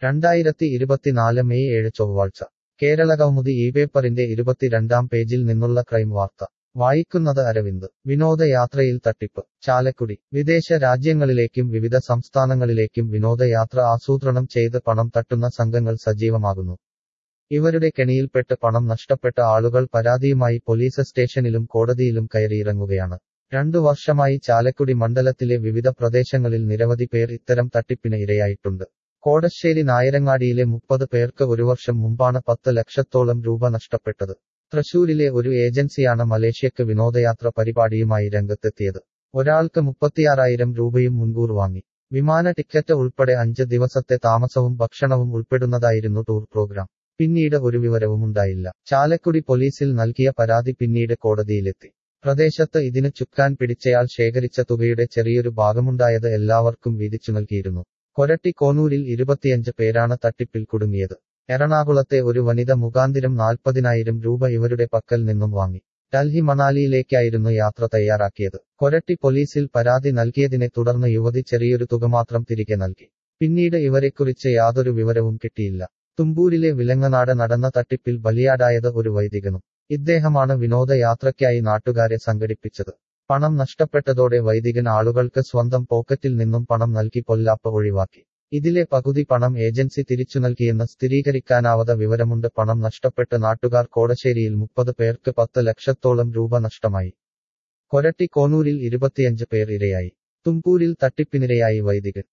രണ്ടായിരത്തി ഇരുപത്തിനാല് മെയ് ഏഴ് ചൊവ്വാഴ്ച കേരളകൗമുദി ഈ പേപ്പറിന്റെ ഇരുപത്തിരണ്ടാം പേജിൽ നിന്നുള്ള ക്രൈം വാർത്ത വായിക്കുന്നത് അരവിന്ദ് വിനോദയാത്രയിൽ തട്ടിപ്പ് ചാലക്കുടി വിദേശ രാജ്യങ്ങളിലേക്കും വിവിധ സംസ്ഥാനങ്ങളിലേക്കും വിനോദയാത്ര ആസൂത്രണം ചെയ്ത് പണം തട്ടുന്ന സംഘങ്ങൾ സജീവമാകുന്നു ഇവരുടെ കെണിയിൽപ്പെട്ട് പണം നഷ്ടപ്പെട്ട ആളുകൾ പരാതിയുമായി പോലീസ് സ്റ്റേഷനിലും കോടതിയിലും കയറിയിറങ്ങുകയാണ് രണ്ടു വർഷമായി ചാലക്കുടി മണ്ഡലത്തിലെ വിവിധ പ്രദേശങ്ങളിൽ നിരവധി പേർ ഇത്തരം തട്ടിപ്പിന് ഇരയായിട്ടുണ്ട് കോടശ്ശേരി നായരങ്ങാടിയിലെ മുപ്പത് പേർക്ക് ഒരു വർഷം മുമ്പാണ് പത്ത് ലക്ഷത്തോളം രൂപ നഷ്ടപ്പെട്ടത് തൃശൂരിലെ ഒരു ഏജൻസിയാണ് മലേഷ്യക്ക് വിനോദയാത്ര പരിപാടിയുമായി രംഗത്തെത്തിയത് ഒരാൾക്ക് മുപ്പത്തിയാറായിരം രൂപയും മുൻകൂർ വാങ്ങി വിമാന ടിക്കറ്റ് ഉൾപ്പെടെ അഞ്ച് ദിവസത്തെ താമസവും ഭക്ഷണവും ഉൾപ്പെടുന്നതായിരുന്നു ടൂർ പ്രോഗ്രാം പിന്നീട് ഒരു വിവരവുമുണ്ടായില്ല ചാലക്കുടി പോലീസിൽ നൽകിയ പരാതി പിന്നീട് കോടതിയിലെത്തി പ്രദേശത്ത് ഇതിന് ചുക്കാൻ പിടിച്ചയാൾ ശേഖരിച്ച തുകയുടെ ചെറിയൊരു ഭാഗമുണ്ടായത് എല്ലാവർക്കും വീതിച്ചു നൽകിയിരുന്നു കൊരട്ടി കോനൂരിൽ ഇരുപത്തിയഞ്ച് പേരാണ് തട്ടിപ്പിൽ കുടുങ്ങിയത് എറണാകുളത്തെ ഒരു വനിത മുഖാന്തിരം നാൽപ്പതിനായിരം രൂപ ഇവരുടെ പക്കൽ നിന്നും വാങ്ങി ഡൽഹി മണാലിയിലേക്കായിരുന്നു യാത്ര തയ്യാറാക്കിയത് കൊരട്ടി പോലീസിൽ പരാതി നൽകിയതിനെ തുടർന്ന് യുവതി ചെറിയൊരു തുക മാത്രം തിരികെ നൽകി പിന്നീട് ഇവരെക്കുറിച്ച് യാതൊരു വിവരവും കിട്ടിയില്ല തുമ്പൂരിലെ വിലങ്ങനാട് നടന്ന തട്ടിപ്പിൽ ബലിയാടായത് ഒരു വൈദികനും ഇദ്ദേഹമാണ് വിനോദയാത്രയ്ക്കായി നാട്ടുകാരെ സംഘടിപ്പിച്ചത് പണം നഷ്ടപ്പെട്ടതോടെ വൈദികൻ ആളുകൾക്ക് സ്വന്തം പോക്കറ്റിൽ നിന്നും പണം നൽകി പൊല്ലാപ്പ് ഒഴിവാക്കി ഇതിലെ പകുതി പണം ഏജൻസി തിരിച്ചു നൽകിയെന്ന് സ്ഥിരീകരിക്കാനാവാத വിവരമുണ്ട് പണം നഷ്ടപ്പെട്ട് നാട്ടുകാർ കോടശ്ശേരിയിൽ മുപ്പത് പേർക്ക് പത്ത് ലക്ഷത്തോളം രൂപ നഷ്ടമായി കൊരട്ടി കോനൂരിൽ ഇരുപത്തിയഞ്ച് പേർ ഇരയായി തുമ്പൂരിൽ തട്ടിപ്പിനിരയായി വൈദികൻ